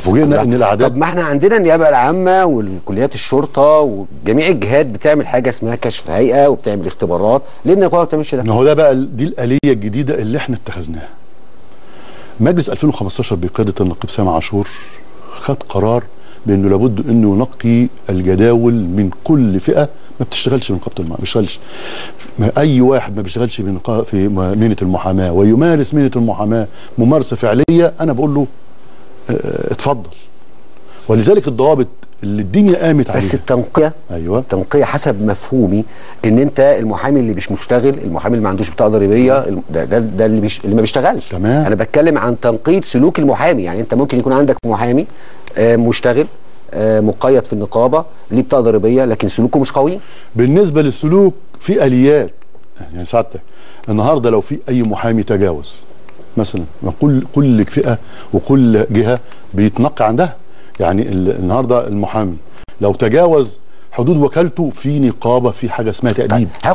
ففوجئنا ان طب الاعداد ما احنا عندنا النيابه العامه والكليات الشرطه وجميع الجهات بتعمل حاجه اسمها كشف هيئه وبتعمل اختبارات ليه النقابه ما بتعملش ده؟ ما هو ده بقى ال- دي الآلية الجديدة اللي احنا اتخذناها مجلس 2015 بقيادة النقيب سامي عاشور خد قرار بانه لابد انه ينقي الجداول من كل فئه ما بتشتغلش من نقابه المحاماه ما بيشتغلش ما اي واحد ما بيشتغلش في نقا- في مهنه المحاماه ويمارس مهنه المحاماه ممارسه فعليه انا بقول له اه، اتفضل ولذلك الضوابط اللي الدنيا قامت عليها بس التنقيه ايوه التنقيه حسب مفهومي ان انت المحامي اللي مش مشتغل المحامي اللي ما عندوش بطاقه ضريبيه الم- ده ده, ده اللي, بيش اللي ما بيشتغلش تمام. انا بتكلم عن تنقية سلوك المحامي يعني انت ممكن يكون عندك محامي آه، مشتغل آه، مقيد في النقابه ليه بطاقه ضريبيه لكن سلوكه مش قوي بالنسبه للسلوك في اليات يعني سعادتك النهارده لو في اي محامي تجاوز مثلا ما كل كل فئه وكل جهه بيتنقى عندها يعني ال- النهارده المحامي لو تجاوز حدود وكالته في نقابه في حاجه اسمها تاديب هاخد